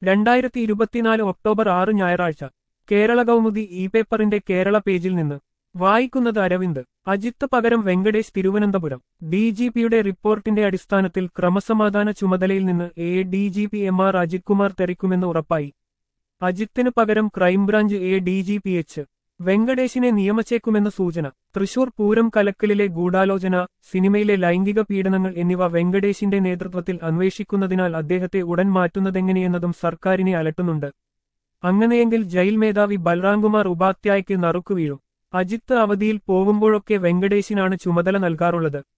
രണ്ടായിരത്തി ഇരുപത്തിനാല് ഒക്ടോബർ ആറ് ഞായറാഴ്ച കേരള കൗമുദി ഇ പേപ്പറിന്റെ കേരള പേജിൽ നിന്ന് വായിക്കുന്നത് അരവിന്ദ് അജിത്ത് പകരം വെങ്കടേഷ് തിരുവനന്തപുരം ഡി ജി പിയുടെ റിപ്പോർട്ടിന്റെ അടിസ്ഥാനത്തിൽ ക്രമസമാധാന ചുമതലയിൽ നിന്ന് A D G P M R Ajith Kumar തെറിക്കുമെന്ന് ഉറപ്പായി അജിത്തിന് പകരം crime branch A D G P H വെങ്കടേഷിനെ നിയമച്ചേക്കുമെന്ന സൂചന തൃശൂർ പൂരം കലക്കലിലെ ഗൂഢാലോചന സിനിമയിലെ ലൈംഗിക പീഡനങ്ങൾ എന്നിവ വെങ്കടേഷിന്റെ നേതൃത്വത്തിൽ അന്വേഷിക്കുന്നതിനാൽ അദ്ദേഹത്തെ ഉടൻ മാറ്റുന്നതെങ്ങനെയെന്നതും സർക്കാരിനെ അലട്ടുന്നുണ്ട് അങ്ങനെയെങ്കിൽ ജയിൽ മേധാവി ബൽറാംകുമാർ ഉപാധ്യായയ്ക്ക് നറുക്കു വീഴും അജിത്ത് അവധിയിൽ പോകുമ്പോഴൊക്കെ വെങ്കടേഷിനാണ് ചുമതല നൽകാറുള്ളത്